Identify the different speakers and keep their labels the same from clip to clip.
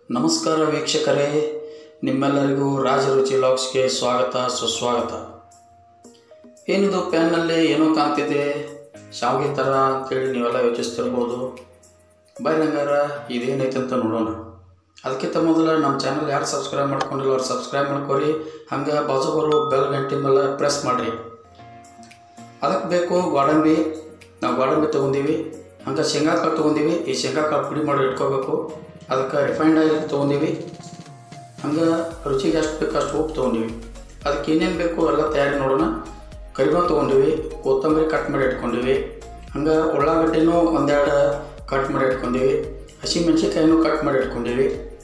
Speaker 1: ನಮಸ್ಕಾರ ವೀಕ್ಷಕರೇ ನಿಮ್ಮೆಲ್ಲರಿಗೂ ರಾಜರುಚಿ ಲಾಗ್ಸ್ಗೆ ಸ್ವಾಗತ ಸುಸ್ವಾಗತ ಏನಿದು ಪ್ಯಾನ್ನಲ್ಲಿ ಏನೋ ಕಾಣ್ತಿದೆ ಶಾವಿಗೆ ಥರ ಅಂತೇಳಿ ನೀವೆಲ್ಲ ಯೋಚಿಸ್ತಿರ್ಬೋದು ಬರೀ ಹಂಗಾರ ಇದೇನೈತೆ ಅಂತ ನೋಡೋಣ ಅದಕ್ಕಿಂತ ಮೊದಲು ನಮ್ಮ ಚಾನಲ್ ಯಾರು ಸಬ್ಸ್ಕ್ರೈಬ್ ಮಾಡ್ಕೊಂಡಿಲ್ಲ ಅವ್ರು ಸಬ್ಸ್ಕ್ರೈಬ್ ಮಾಡ್ಕೊರಿ ಹಂಗೆ ಬಾಜು ಬರೋ ಬೆಲ್ ಗಂಟೆ ಮೇಲೆ ಪ್ರೆಸ್ ಮಾಡಿರಿ ಅದಕ್ಕೆ ಬೇಕು ಗೋಡಂಬಿ ನಾವು ಗೋಡಂಬಿ ತೊಗೊಂಡೀವಿ ಹಂಗೆ ಶೇಂಗಾ ಕಾಳು ತೊಗೊಂಡೀವಿ ಈ ಶೇಂಗಾ ಕಾಳು ಪುಡಿ ಮಾಡಿ ಇಟ್ಕೋಬೇಕು ಅದಕ್ಕೆ ರಿಫೈಂಡ್ ಆಯಿಲ್ ತೊಗೊಂಡೀವಿ ಹಂಗೆ ರುಚಿಗೆ ಎಷ್ಟು ಬೇಕು ಅಷ್ಟು ಉಪ್ಪು ತೊಗೊಂಡೀವಿ ಅದಕ್ಕೆ ಏನೇನು ಬೇಕು ಎಲ್ಲ ತಯಾರಿ ನೋಡೋಣ ಕರಿಬೇವು ತೊಗೊಂಡೀವಿ ಕೊತ್ತಂಬರಿ ಕಟ್ ಮಾಡಿ ಇಟ್ಕೊಂಡೀವಿ ಹಂಗೆ ಉಳ್ಳಾಗಡ್ಡಿನೂ ಒಂದೆರಡು ಕಟ್ ಮಾಡಿ ಇಟ್ಕೊಂಡೀವಿ ಹಸಿಮೆಣ್ಸಿನ್ಕಾಯಿನೂ ಕಟ್ ಮಾಡಿ ಇಟ್ಕೊಂಡೀವಿ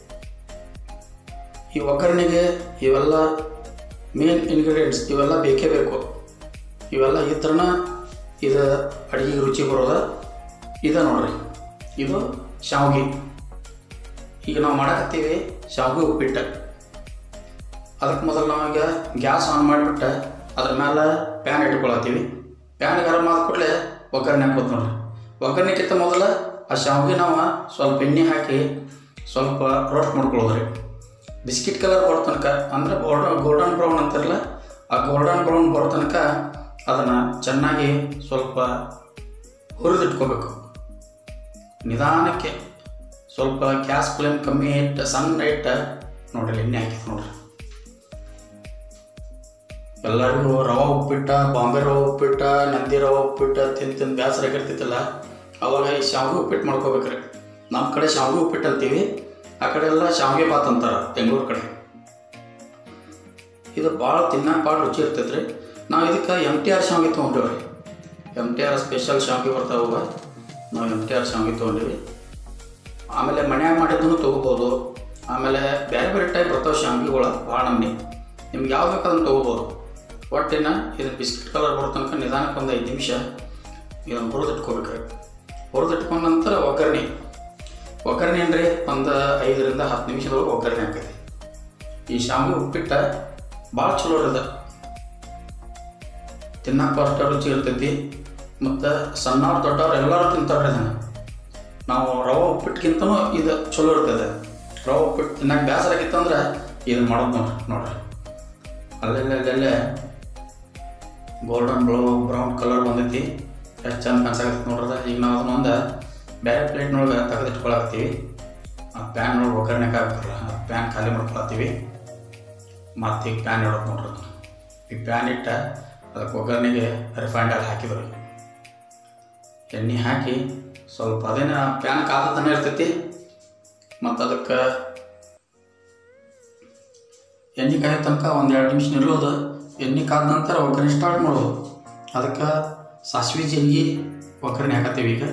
Speaker 1: ಈ ಒಗ್ಗರಣೆಗೆ ಇವೆಲ್ಲ ಮೇನ್ ಇಂಗ್ರೀಡಿಯೆಂಟ್ಸ್ ಇವೆಲ್ಲ ಬೇಕೇ ಬೇಕು ಇವೆಲ್ಲ ಇದ್ರನ ಇದು ಅಡುಗೆಗೆ ರುಚಿ ಬರೋದ ಇದು ನೋಡ್ರಿ ಇದು ಶಾವ್ಗೆ ಈಗ ನಾವು ಮಾಡಕತ್ತೀವಿ ಶಾವ್ಗೆ ಉಪ್ಪಿಟ್ಟು ಅದಕ್ಕೆ ಮೊದಲು ನಾವೀಗ ಗ್ಯಾಸ್ ಆನ್ ಮಾಡಿಬಿಟ್ಟು ಅದ್ರ ಮೇಲೆ ಪ್ಯಾನ್ ಇಟ್ಕೊಳತ್ತೀವಿ ಪ್ಯಾನ್ ಗರಂ ಆದ ಕೂಡಲೇ ಒಗ್ಗರಣೆ ಹಾಕೋದು ನೋಡ್ರಿ ಒಗ್ಗರಣೆಕ್ಕಿಂತ ಮೊದಲು ಆ ಶಾವ್ಗೆ ನಾವು ಸ್ವಲ್ಪ ಎಣ್ಣೆ ಹಾಕಿ ಸ್ವಲ್ಪ ರೋಸ್ಟ್ ಮಾಡ್ಕೊಳ್ಳೋದ್ರಿ ಬಿಸ್ಕಿಟ್ ಕಲರ್ ಬರೋ ತನಕ ಅಂದರೆ ಗೋಲ್ಡನ್ ಗೋಲ್ಡನ್ ಬ್ರೌನ್ ಅಂತಾರಲ್ಲ ಆ ಗೋಲ್ಡನ್ ಬ್ರೌನ್ ಬರೋ ತನಕ ಅದನ್ನು ಚೆನ್ನಾಗಿ ಸ್ವಲ್ಪ ಹುರಿದಿಟ್ಕೋಬೇಕು ನಿಧಾನಕ್ಕೆ ಸ್ವಲ್ಪ ಗ್ಯಾಸ್ ಫ್ಲೇಮ್ ಕಮ್ಮಿ ಇಟ್ಟು ಸಣ್ಣ ಇಟ್ಟು ನೋಡ್ರಿ ಎಣ್ಣೆ ಹಾಕಿತ್ತು ನೋಡ್ರಿ ಎಲ್ಲರಿಗೂ ರವೆ ಉಪ್ಪಿಟ್ಟ ಬಾಂಬೆ ರವೆ ಉಪ್ಪಿಟ್ಟ ನಂದಿ ರವೆ ಉಪ್ಪಿಟ್ಟ ತಿಂದು ತಿಂದು ಬೇಸರ ಆಗಿರ್ತೈತಲ್ಲ ಅವಾಗ ಈ ಶಾವಿಗೆ ಉಪ್ಪಿಟ್ಟು ಮಾಡ್ಕೋಬೇಕ್ರಿ ನಮ್ಮ ಕಡೆ ಶಾವಿಗೆ ಉಪ್ಪಿಟ್ಟು ಅಂತೀವಿ ಆ ಕಡೆ ಎಲ್ಲ ಶಾವಿಗೆ ಬಾತ್ ಅಂತಾರೆ ಬೆಂಗಳೂರು ಕಡೆ ಇದು ಭಾಳ ತಿನ್ನಕ್ಕೆ ಭಾಳ ರುಚಿ ಇರ್ತೈತೆ ರೀ ನಾವು ಇದಕ್ಕೆ ಎಮ್ ಟಿ ಆರ್ ಶಾವಿಗೆ ತೊಗೊಂಡೇವ್ರಿ ಎಮ್ ಟಿ ಆರ್ ಸ್ಪೆಷಲ್ ಶಾವಿಗೆ ಬರ್ತಾವ ನಾವು ಎಮ್ ಟಿ ಆರ್ ಶಾವಿಗೆ ತೊಗೊಂಡಿವಿ ಆಮೇಲೆ ಮನ್ಯಾಗ ಮಾಡಿದ್ದನ್ನು ತೊಗೋಬೋದು ಆಮೇಲೆ ಬೇರೆ ಬೇರೆ ಟೈಪ್ ಬರ್ತಾವೆ ಶಾವಿಗೆಗಳು ಭಾಳ ನಮ್ನಿ ನಿಮ್ಗೆ ಯಾವ ಬೇಕಾದ್ರೆ ತೊಗೋಬೋದು ಒಟ್ಟಿನ ಇದನ್ನು ಬಿಸ್ಕಿಟ್ ಕಲರ್ ಬರೋ ತನಕ ನಿಧಾನಕ್ಕೆ ಒಂದು ಐದು ನಿಮಿಷ ಇದನ್ನು ಹುರಿದಿಟ್ಕೋಬೇಕ್ರಿ ಹುರಿದಿಟ್ಕೊಂಡ ನಂತರ ಒಗ್ಗರಣೆ ಒಗ್ಗರಣೆ ಏನ್ರಿ ಒಂದು ಐದರಿಂದ ಹತ್ತು ನಿಮಿಷದೊಳಗೆ ಒಗ್ಗರಣೆ ಹಾಕೈತಿ ಈ ಶಾವಿಗೆ ಉಪ್ಪಿಟ್ಟ ಭಾಳ ಚಲೋ ಇರ್ತದೆ ತಿನ್ನಕ್ಕೆ ಅಷ್ಟು ರುಚಿ ಇರ್ತೈತಿ ಮತ್ತು ಸಣ್ಣವ್ರು ದೊಡ್ಡವ್ರು ಎಲ್ಲರೂ ತಿಂತಾರೆ ಇದನ್ನು ನಾವು ರವೆ ಉಪ್ಪಿಟ್ಟಿಗಿಂತನೂ ಇದು ಚಲೋ ಇರ್ತದೆ ರವೆ ಉಪ್ಪಿಟ್ಟು ತಿನ್ನಕ್ಕೆ ಬೇಸರ ಆಗಿತ್ತಂದ್ರೆ ಇದನ್ನು ಮಾಡೋದು ನೋಡ್ರಿ ನೋಡ್ರಿ ಅಲ್ಲೆಲ್ಲ ಅಲ್ಲೆಲ್ಲೇ ಗೋಲ್ಡನ್ ಬ್ಲೌ ಬ್ರೌನ್ ಕಲರ್ ಬಂದೈತಿ ಎಷ್ಟು ಚಂದ ಕಾಣಿಸಾಕತ್ತೈತಿ ನೋಡ್ರದ ಈಗ ನಾವು ಅದನ್ನೊಂದು ಬೇರೆ ಪ್ಲೇಟ್ನೊಳಗೆ ತೆಗೆದಿಟ್ಕೊಳತ್ತೀವಿ ಆ ಪ್ಯಾನ್ ಒಳಗೆ ಒಗ್ಗರಣೆ ಹಾಕ್ಬೇಕಲ್ಲ ಆ ಪ್ಯಾನ್ ಖಾಲಿ ಮಾಡ್ಕೊಳತ್ತೀವಿ ಮತ್ತು ಈಗ ಪ್ಯಾನ್ ಇಡೋದು ನೋಡ್ರಿ ಅದನ್ನ. ಈ ಪ್ಯಾನ್ ಇಟ್ಟ ಅದಕ್ಕೆ ಒಗ್ಗರಣೆಗೆ ರಿಫೈಂಡ್ ಆಯಿಲ್ ಹಾಕಿದ್ರು ಎಣ್ಣೆ ಹಾಕಿ ಸ್ವಲ್ಪ ಅದೇನ ಪ್ಯಾನ್ ಕಾದತಾನೆ ಇರ್ತೈತಿ ಮತ್ತು ಅದಕ್ಕೆ ಎಣ್ಣೆ ಕಾಯೋ ತನಕ ಒಂದು ಎರಡು ನಿಮಿಷ ನಿಲ್ಲೋದು ಎಣ್ಣೆ ಕಾದ ನಂತರ ಒಗ್ಗರಣೆ ಸ್ಟಾರ್ಟ್ ಮಾಡೋದು ಅದಕ್ಕೆ ಸಾಸಿವೆ ಜೀರಿಗೆ ಒಗ್ಗರಣೆ ಹಾಕತ್ತೀವಿ ಈಗ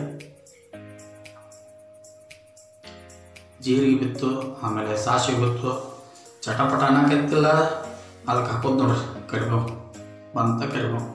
Speaker 1: ಜೀರಿಗೆ ಬಿತ್ತು ಆಮೇಲೆ ಸಾಸಿವೆ ಬಿತ್ತು ಚಟಪಟ ಅನ್ನಕತ್ತಿಲ್ಲ ಅದಕ್ಕೆ ಹಾಕೋದು ನೋಡ್ರಿ ಕರಿಬೇವು ಬಂತ ಕರಿಬೇವು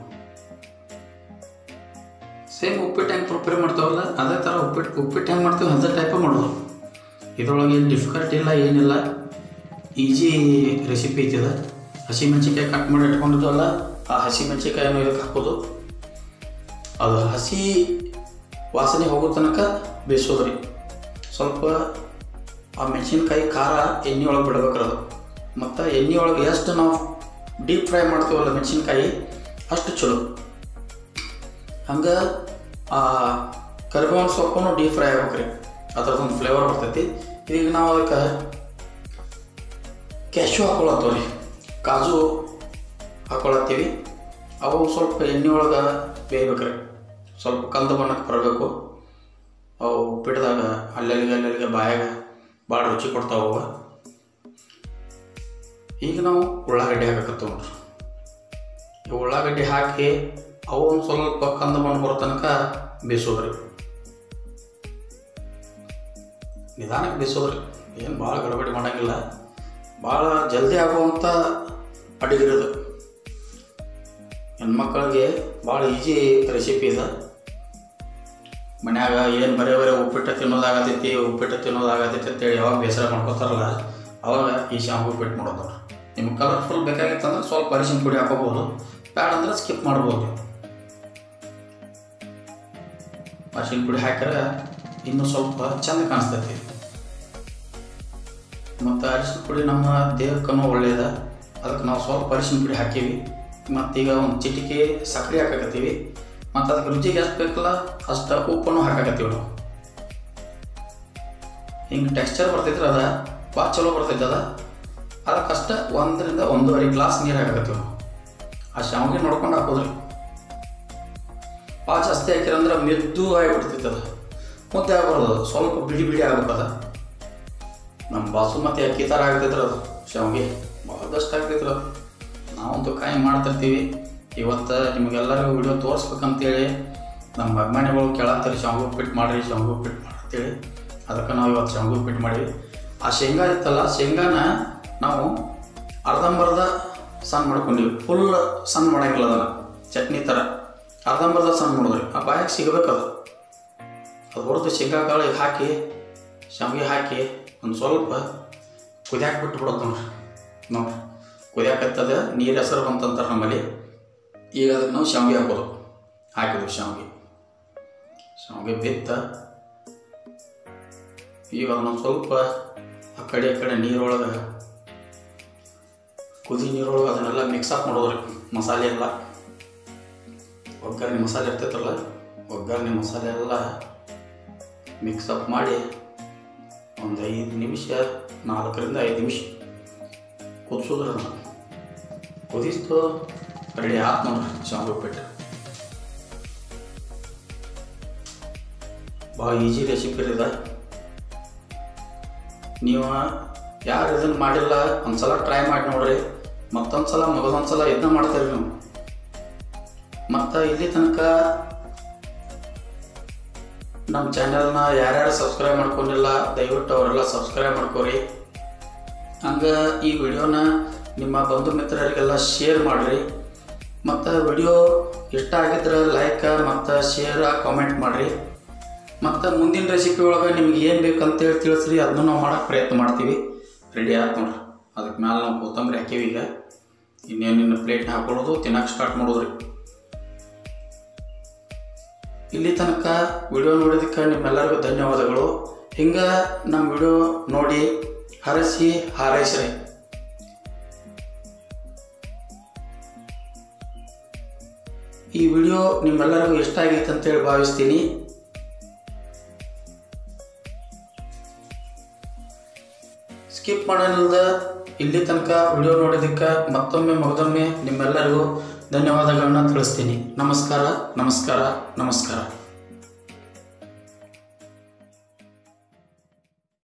Speaker 1: ಸೇಮ್ ಉಪ್ಪಿಟ್ಟು ಹೆಂಗೆ ಪ್ರಿಪೇರ್ ಮಾಡ್ತಾವಲ್ಲ ಅದೇ ಥರ ಉಪ್ಪಿಟ್ಟು ಉಪ್ಪಿಟ್ಟು ಹೆಂಗೆ ಮಾಡ್ತೀವಿ ಅದೇ ಟೈಪೇ ಮಾಡೋದು ಇದರೊಳಗೆ ಏನು ಡಿಫಿಕಲ್ಟ್ ಇಲ್ಲ ಏನಿಲ್ಲ ಈಜಿ ರೆಸಿಪಿ ಐತಿದೆ ಹಸಿಮೆಣ್ಸಿನ್ಕಾಯಿ ಕಟ್ ಮಾಡಿ ಇಟ್ಕೊಂಡಿದ್ದವಲ್ಲ ಆ ಹಸಿಮೆಣ್ಸಿನ್ಕಾಯನ್ನು ಇದಕ್ಕೆ ಹಾಕೋದು ಅದು ಹಸಿ ವಾಸನೆ ಹೋಗೋ ತನಕ ಬೇಯಿಸೋದ್ರಿ ಸ್ವಲ್ಪ ಆ ಮೆಣಸಿನ್ಕಾಯಿ ಖಾರ ಎಣ್ಣೆ ಒಳಗೆ ಬಿಡ್ಬೇಕ್ರಿ ಅದು ಮತ್ತು ಎಣ್ಣೆ ಒಳಗೆ ಎಷ್ಟು ನಾವು ಡೀಪ್ ಫ್ರೈ ಮಾಡ್ತೀವಲ್ಲ ಮೆಣಸಿನ್ಕಾಯಿ ಅಷ್ಟು ಚಲೋ ಹಂಗೆ ಆ ಕರಿಬೇವಿನ ಸೊಪ್ಪನ್ನು ಡೀಪ್ ಫ್ರೈ ಆಗ್ಬೇಕ್ರಿ ಅದ್ರದ್ದೊಂದು ಫ್ಲೇವರ್ ಬರ್ತೈತಿ ಈಗ ನಾವು ಅದಕ್ಕೆ ಕ್ಯಾಶು ಹಾಕೊಳತ್ತವ್ರಿ ಕಾಜು ಹಾಕೊಳತ್ತೀವಿ ಅವು ಸ್ವಲ್ಪ ಎಣ್ಣೆ ಒಳಗೆ ಬೇಯ್ಬೇಕ್ರಿ ಸ್ವಲ್ಪ ಕಂದು ಬಣ್ಣಕ್ಕೆ ಬರಬೇಕು ಅವು ಉಪ್ಪಿಟ್ದಾಗ ಅಲ್ಲಲ್ಲಿಗೆ ಅಲ್ಲಲ್ಲಿಗೆ ಬಾಯಾಗ ಭಾಳ ರುಚಿ ಕೊಡ್ತಾವ ಅವು ಈಗ ನಾವು ಉಳ್ಳಾಗಡ್ಡಿ ಹಾಕಕತ್ತೇವೆ ನೋಡ್ರಿ ಈ ಉಳ್ಳಾಗಡ್ಡಿ ಹಾಕಿ ಅವು ಒಂದು ಸ್ವಲ್ಪ ಕಂದು ಬಣ್ಣ ಬರೋ ತನಕ ಬೇಯಿಸೋದ್ರಿ ನಿಧಾನಕ್ಕೆ ಬೇಯಿಸೋದ್ರಿ ಏನು ಭಾಳ ಗಡಬಡಿ ಮಾಡೋಂಗಿಲ್ಲ ಭಾಳ ಜಲ್ದಿ ಆಗುವಂಥ ಅಡುಗಿರೋದು ಹೆಣ್ಮಕ್ಳಿಗೆ ಭಾಳ ಈಜಿ ರೆಸಿಪಿ ಇದೆ ಮನ್ಯಾಗ ಏನು ಬರೇ ಬರೇ ಉಪ್ಪಿಟ್ಟು ತಿನ್ನೋದಾಗತೈತಿ ಉಪ್ಪಿಟ್ಟು ತಿನ್ನೋದಾಗತೈತಿ ಅಂತೇಳಿ ಯಾವಾಗ ಬೇಸರ ಮಾಡ್ಕೋತಾರಲ್ಲ ಅವಾಗ ಈ ಶಾಂಪು ಉಪ್ಪಿಟ್ಟು ಮಾಡೋದು ನೋಡ್ರಿ ನಿಮ್ಗೆ ಕಲರ್ಫುಲ್ ಬೇಕಾಗಿತ್ತಂದ್ರೆ ಸ್ವಲ್ಪ ಅರಿಶಿನ ಪುಡಿ ಹಾಕೋಬೋದು ಬ್ಯಾಡ ಅಂದ್ರೆ ಸ್ಕಿಪ್ ಮಾಡ್ಬೋದು ಅರಿಶಿನ ಪುಡಿ ಹಾಕಿದ್ರೆ ಇನ್ನೂ ಸ್ವಲ್ಪ ಚಂದ ಕಾಣಿಸ್ತೈತಿ ಮತ್ತು ಅರಿಶಿನ ಪುಡಿ ನಮ್ಮ ದೇಹಕ್ಕೂ ಒಳ್ಳೆಯದ ಅದಕ್ಕೆ ನಾವು ಸ್ವಲ್ಪ ಅರಿಶಿನ ಪುಡಿ ಹಾಕೀವಿ ಮತ್ತು ಈಗ ಒಂದು ಚಿಟಿಕೆ ಸಕ್ಕರೆ ಹಾಕಾಕತ್ತೀವಿ ಮತ್ತು ಅದಕ್ಕೆ ರುಚಿಗೆ ಎಷ್ಟು ಬೇಕಲ್ಲ ಅಷ್ಟು ಉಪ್ಪನ್ನು ಹಾಕಾಕತ್ತೀವಿ ನಾವು ಹಿಂಗೆ ಟೆಕ್ಸ್ಚರ್ ಬರ್ತೈತ್ರಿ ಅದ ಭಾಳ ಚಲೋ ಬರ್ತೈತೆ ಅದ ಅದಕ್ಕಷ್ಟ ಒಂದರಿಂದ ಒಂದೂವರೆ ಗ್ಲಾಸ್ ನೀರು ಹಾಕಾಕತ್ತೀವಿ ನಾವು ಆ ಶಾವಿಗೆ ನೋಡ್ಕೊಂಡು ಹಾಕೋದ್ರಿ ಭಾಳ ಜಾಸ್ತಿ ಹಾಕಿರಂದ್ರೆ ಮೆದ್ದು ಆಗಿಬಿಡ್ತೈತೆ ಅದು ಮುದ್ದೆ ಆಗ್ಬಾರ್ದು ಅದು ಸ್ವಲ್ಪ ಬಿಡಿ ಬಿಡಿ ಆಗ್ಬೇಕದ ನಮ್ಮ ಬಾಸುಮತಿ ಅಕ್ಕಿ ಥರ ಆಗ್ತೈತ್ರಿ ಅದು ಶಾವಿಗೆ ಭಾಳದಷ್ಟು ಆಗ್ತೈತ್ರಿ ಅದು ನಾವಂತೂ ಕಾಯಿ ಮಾಡ್ತಿರ್ತೀವಿ ಇವತ್ತು ನಿಮಗೆಲ್ಲರಿಗೂ ವಿಡಿಯೋ ತೋರಿಸ್ಬೇಕಂತೇಳಿ ನಮ್ಮ ಅಭಿಮಾನಿಗಳು ಕೇಳತ್ತಾರೆ ಶಾವಿಗೆ ಉಪ್ಪಿಟ್ಟು ಮಾಡಿರಿ ಶಾವಿಗೆ ಉಪ್ಪಿಟ್ಟು ಮಾಡಿ ಅಂತೇಳಿ ಅದಕ್ಕೆ ನಾವು ಇವತ್ತು ಶಾವಿಗೆ ಉಪ್ಪಿಟ್ಟು ಮಾಡೀವಿ ಆ ಶೇಂಗಾ ಇತ್ತಲ್ಲ ಶೇಂಗಾನ ನಾವು ಅರ್ಧಂಬರ್ಧ ಸಣ್ಣ ಮಾಡ್ಕೊಂಡಿವಿ ಫುಲ್ ಸಣ್ಣ ಮಾಡಂಗಿಲ್ಲ ಅದನ್ನು ಚಟ್ನಿ ಥರ ಅರ್ಧಂಬರ್ಧ ಸಣ್ಣ ಮಾಡಿದ್ರಿ ಆ ಬಾಯಾಗ ಸಿಗಬೇಕು ಅದು ಅದು ಹೊಡೆದು ಶೇಂಗಾ ಕಾಳಿಗೆ ಹಾಕಿ ಶಾವಿಗೆ ಹಾಕಿ ಒಂದು ಸ್ವಲ್ಪ ಕುದಿಯಾಕ ಬಿಟ್ಟು ಬಿಡೋದು ನೋಡ್ರಿ ನೋಡ್ರಿ ಕುದಿಯಾಕತ್ತದ ನೀರು ಹೆಸರು ಬಂತಂತಾರೆ ನಮ್ಮಲ್ಲಿ ಈಗ ಅದಕ್ಕೆ ನಾವು ಶಾವಿಗೆ ಹಾಕೋದು ಹಾಕಿದ್ವಿ ಶಾವಿಗೆ ಶಾವಿಗೆ ಬಿತ್ತ ಈಗ ಅದನ್ನು ಸ್ವಲ್ಪ ಆ ಕಡೆ ಈ ಕಡೆ ನೀರೊಳಗೆ ಕುದಿ ನೀರೊಳಗೆ ಅದನ್ನೆಲ್ಲ ಮಿಕ್ಸಪ್ ಮಾಡೋದ್ರಿ ಮಸಾಲೆ ಎಲ್ಲ ಒಗ್ಗರಣೆ ಮಸಾಲೆ ಇರ್ತೈತಲ್ಲ ಒಗ್ಗರಣೆ ಮಸಾಲೆ ಎಲ್ಲ ಮಿಕ್ಸಪ್ ಮಾಡಿ ಒಂದು ಐದು ನಿಮಿಷ ನಾಲ್ಕರಿಂದ ಐದು ನಿಮಿಷ ಕುದಿಸೋದ್ರಿ ಅದನ್ನು ಕುದಿಸ್ತು ರೆಡಿ ಆತು ನೋಡ್ರಿ ಶಾವಿಗೆ ಉಪ್ಪಿಟ್ಟು ಭಾಳ ಈಜಿ ರೆಸಿಪಿ ರೀ ಇದು ನೀವು ಯಾರು ಇದನ್ನು ಮಾಡಿಲ್ಲ ಒಂದ್ಸಲ ಟ್ರೈ ಮಾಡಿ ನೋಡ್ರಿ ಮತ್ತೊಂದು ಸಲ ಮಗದೊಂದು ಸಲ ಇದನ್ನ ಮಾಡ್ತೀರಿ ನೀವು ಮತ್ತು ಇಲ್ಲಿ ತನಕ ನಮ್ಮ ಚಾನೆಲ್ನ ಯಾರ್ಯಾರು ಸಬ್ಸ್ಕ್ರೈಬ್ ಮಾಡ್ಕೊಂಡಿಲ್ಲ ದಯವಿಟ್ಟು ಅವರೆಲ್ಲ ಸಬ್ಸ್ಕ್ರೈಬ್ ಮಾಡ್ಕೊರಿ ಹಂಗೆ ಈ ವಿಡಿಯೋನ ನಿಮ್ಮ ಬಂಧು ಮಿತ್ರರಿಗೆಲ್ಲ ಶೇರ್ ಮಾಡಿರಿ ಮತ್ತು ವಿಡಿಯೋ ಇಷ್ಟ ಆಗಿದ್ರೆ ಲೈಕ್ ಮತ್ತು ಶೇರ್ ಕಾಮೆಂಟ್ ಮಾಡಿರಿ ಮತ್ತು ಮುಂದಿನ ರೆಸಿಪಿ ಒಳಗೆ ನಿಮ್ಗೆ ಏನು ಬೇಕಂತೇಳಿ ತಿಳಿಸ್ರಿ ಅದನ್ನು ನಾವು ಮಾಡೋಕ್ಕೆ ಪ್ರಯತ್ನ ಮಾಡ್ತೀವಿ ರೆಡಿ ಆಯ್ತು ನೋಡ್ರಿ ಅದಕ್ಕೆ ಮ್ಯಾಲೆ ನಾವು ಕೊತ್ತಂಬರಿ ಹಾಕೀವಿ ಈಗ ಇನ್ನೇನಿನ್ನು ಪ್ಲೇಟ್ನ ಹಾಕೊಳ್ಳೋದು ತಿನ್ನಕ್ಕೆ ಸ್ಟಾರ್ಟ್ ಮಾಡೋದ್ರಿ ಇಲ್ಲಿ ತನಕ ವಿಡಿಯೋ ನೋಡಿದ್ದಕ್ಕೆ ನಿಮ್ಮೆಲ್ಲರಿಗೂ ಧನ್ಯವಾದಗಳು ಹಿಂಗೆ ನಮ್ಮ ವಿಡಿಯೋ ನೋಡಿ ಹರಸಿ ಹಾರೈಸ್ರಿ ಈ ವಿಡಿಯೋ ನಿಮ್ಮೆಲ್ಲರಿಗೂ ಇಷ್ಟ ಆಗೈತೆ ಅಂತೇಳಿ ಭಾವಿಸ್ತೀನಿ ಸ್ಕಿಪ್ ಮಾಡೋದಿಲ್ಲದ ಇಲ್ಲಿ ತನಕ ವಿಡಿಯೋ ನೋಡೋದಕ್ಕೆ ಮತ್ತೊಮ್ಮೆ ಮಗದೊಮ್ಮೆ ನಿಮ್ಮೆಲ್ಲರಿಗೂ ಧನ್ಯವಾದಗಳನ್ನ ತಿಳಿಸ್ತೀನಿ ನಮಸ್ಕಾರ ನಮಸ್ಕಾರ ನಮಸ್ಕಾರ